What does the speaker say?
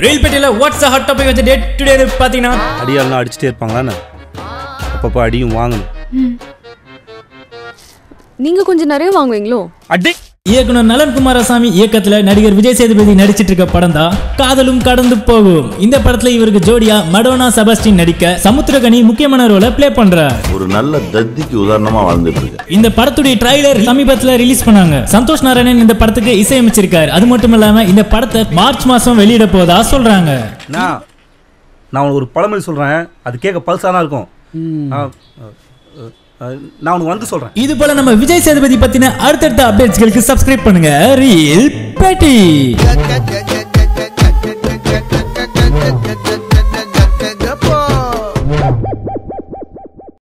ரயில் பெட்டியில watts hot topic வச்சு day to day பாத்தீங்கன்னா அடியாலாம் அடிச்சுட்டே இருப்பாங்களான்னு அப்பப்போ அடியும் வாங்கணும் நீங்க கொஞ்சம் நிறைய வாங்குவீங்களோ அடி இயக்குனர் நலன் குமாரசாமி இயக்கத்துல நடிகர் விஜய் சேதுபதி நடிச்சிட்டு இருக்க படம் தான் காதலும் கடந்து போகும் இந்த படத்துல இவருக்கு ஜோடியா மடோனா செபாஸ்டின் நடிக்க சமுத்திரகனி முக்கியமான ரோலை ப்ளே பண்றார் ஒரு நல்ல தத்திக்கு உதாரணமா வாழ்ந்துட்டு இருக்கேன் இந்த படத்துடைய ட்ரைலர் சமீபத்துல ரிலீஸ் பண்ணாங்க சந்தோஷ் நாராயணன் இந்த படத்துக்கு இசையமைச்சிருக்காரு அது மட்டும் இல்லாம இந்த படத்தை மார்ச் மாசம் வெளியிட போதா சொல்றாங்க நான் நான் உனக்கு ஒரு பழமொழி சொல்கிறேன் அது கேட்க பல்சாக தான் இருக்கும் ஆ, அ, அ, அ, நான் உனக்கு வந்து சொல்கிறேன் இது போல நம்ம விஜய் சேதுபதி பத்தின அடுத்தடுத்த அப்டேட்ஸ்களுக்கு சப்ஸ்கிரைப் பண்ணுங்க ரீல் பேட்டி